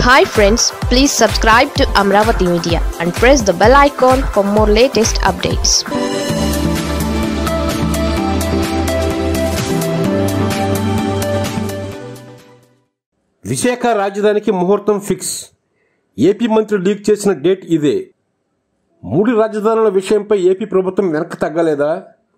hi friends please subscribe to Amaravati media and press the bell icon for more latest updates Visakha రాజధానికి ముహూర్తం fix AP మంత్రి leak చేసిన date ఇదే మూడు రాజధానుల విషయంపై ఏపీ ప్రభుత్వం వెనక్కి తగ్గలేదా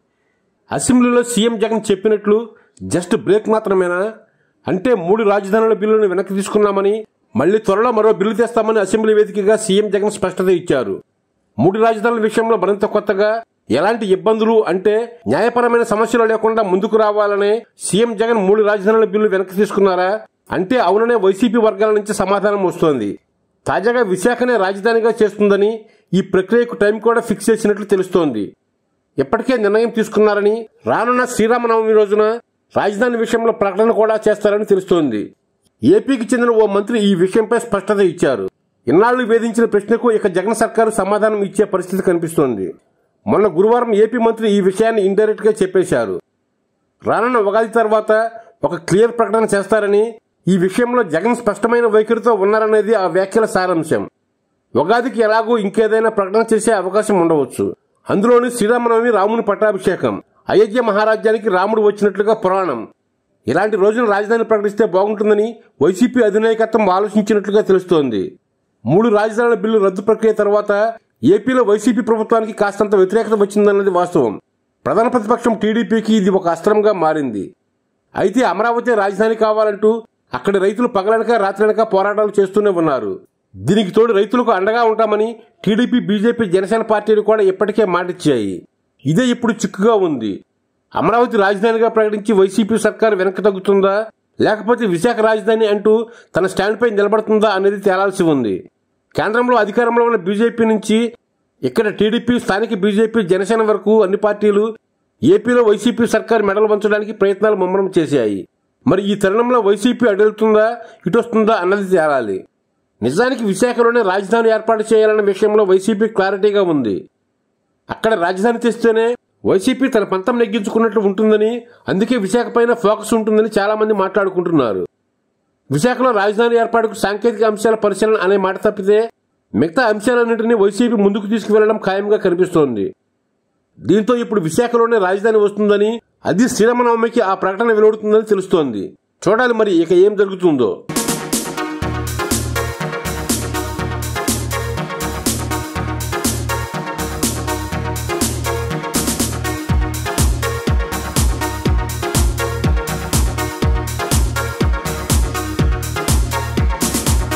అసెంబ్లీలో సీఎం జగన్ చెప్పినట్లు జస్ట్ బ్రేక్ మాత్రమేనా అంటే మూడు రాజధానుల బిల్లును వెనక్కి తీసుకున్నామని మళ్ళీ త్వరలో మరో బిల్లు తెస్తామని అసెంబ్లీ వేదికగా సీఎం జగన్ స్పష్టత ఇచ్చారు మూడు రాజధానుల విషయంలో మరింత కొత్తగా ఎలాంటి ఇబ్బందులు అంటే న్యాయపరమైన సమస్యలు లేకుండా ముందుకు రావాలనే సీఎం జగన్ మూడు రాజధానుల బిల్లు వెనక్కి తీసుకున్నారా అంటే అవుననే వైసీపీ వర్గాల నుంచి సమాధానం వస్తోంది తాజాగా విశాఖనే రాజధానిగా చేస్తుందని ఈ ప్రక్రియకు టైం కూడా ఫిక్స్ చేసినట్లు తెలుస్తోంది ఇప్పటికే నిర్ణయం తీసుకున్నారని రానున్న శ్రీరామనవమి రోజున రాజధాని విషయంలో ప్రకటన కూడా చేస్తారని తెలుస్తోంది ఏపీకి చెందిన ఓ మంత్రి ఈ విషయంపై స్పష్టత ఇచ్చారు ఇన్నాళ్లు వేధించిన ప్రశ్నకు ఇక జగన్ సర్కారు సమాధానం ఇచ్చే పరిస్థితి కనిపిస్తోంది మొన్న గురువారం ఏపీ మంత్రి ఈ విషయాన్ని ఇండైరెక్ట్ గా చెప్పేశారు రానున్న ఉగాది తర్వాత ఒక క్లియర్ ప్రకటన చేస్తారని ఈ విషయంలో జగన్ స్పష్టమైన వైఖరితో ఉన్నారనేది ఆ వ్యాఖ్యల సారాంశం ఉగాదికి ఎలాగో ఇంకేదైనా ప్రకటన చేసే అవకాశం ఉండవచ్చు అందులోని శ్రీరామనవమి రాముని పట్టాభిషేకం అయోధ్య మహారాజ్యానికి రాముడు వచ్చినట్లుగా పురాణం ఇలాంటి రోజున రాజధాని ప్రకటిస్తే బాగుంటుందని వైసీపీ అధినాయకత్వం ఆలోచించినట్లుగా తెలుస్తోంది మూడు రాజధానుల బిల్లు రద్దు ప్రక్రియ తర్వాత ఏపీలో వైసీపీ ప్రభుత్వానికి కాస్తంత వ్యతిరేకత వచ్చిందన్నది వాస్తవం ప్రధాన ప్రతిపక్షం టీడీపీకి ఇది ఒక అస్త్రంగా మారింది అయితే అమరావతి రాజధాని కావాలంటూ అక్కడి రైతులు పగలనక రాత్రనక పోరాటాలు చేస్తూనే ఉన్నారు దీనికి తోడు రైతులకు అండగా ఉంటామని టీడీపీ బీజేపీ జనసేన పార్టీలు కూడా ఇప్పటికే మాటిచ్చాయి ఇదే ఇప్పుడు చిక్కుగా ఉంది అమరావతి రాజధానిగా ప్రకటించి వైసీపీ సర్కారు వెనక్కి తగ్గుతుందా లేకపోతే విశాఖ రాజధాని అంటూ తన స్టాండ్పై నిలబడుతుందా అనేది తేలాల్సి ఉంది కేంద్రంలో అధికారంలో ఉన్న బీజేపీ నుంచి ఇక్కడ టీడీపీ స్థానిక బీజేపీ జనసేన వరకు అన్ని పార్టీలు ఏపీలో వైసీపీ సర్కారు మెడలు వంచడానికి ప్రయత్నాలు ముమ్మరం చేశాయి మరి ఈ తరుణంలో వైసీపీ అడుగుతుందా ఇటొస్తుందా అన్నది తేలాలి నిజానికి విశాఖలోనే రాజధాని ఏర్పాటు చేయాలన్న విషయంలో వైసీపీ క్లారిటీగా ఉంది అక్కడ రాజధాని తెస్తేనే వైసీపీ తన పంతం నెగ్గించుకున్నట్లు ఉంటుందని అందుకే విశాఖ పైన ఫోకస్ ఉంటుందని చాలా మంది మాట్లాడుకుంటున్నారు విశాఖలో రాజధాని ఏర్పాటుకు సాంకేతిక అంశాల పరిశీలన అనే మాట తప్పితే మిగతా అంశాలన్నింటినీ వైసీపీ ముందుకు తీసుకువెళ్లడం ఖాయంగా కనిపిస్తోంది దీంతో ఇప్పుడు విశాఖలోనే రాజధాని వస్తుందని అది శ్రీరామనవమికి ఆ ప్రకటన వెలువడుతుందని తెలుస్తోంది చూడాలి మరి ఇక ఏం జరుగుతుందో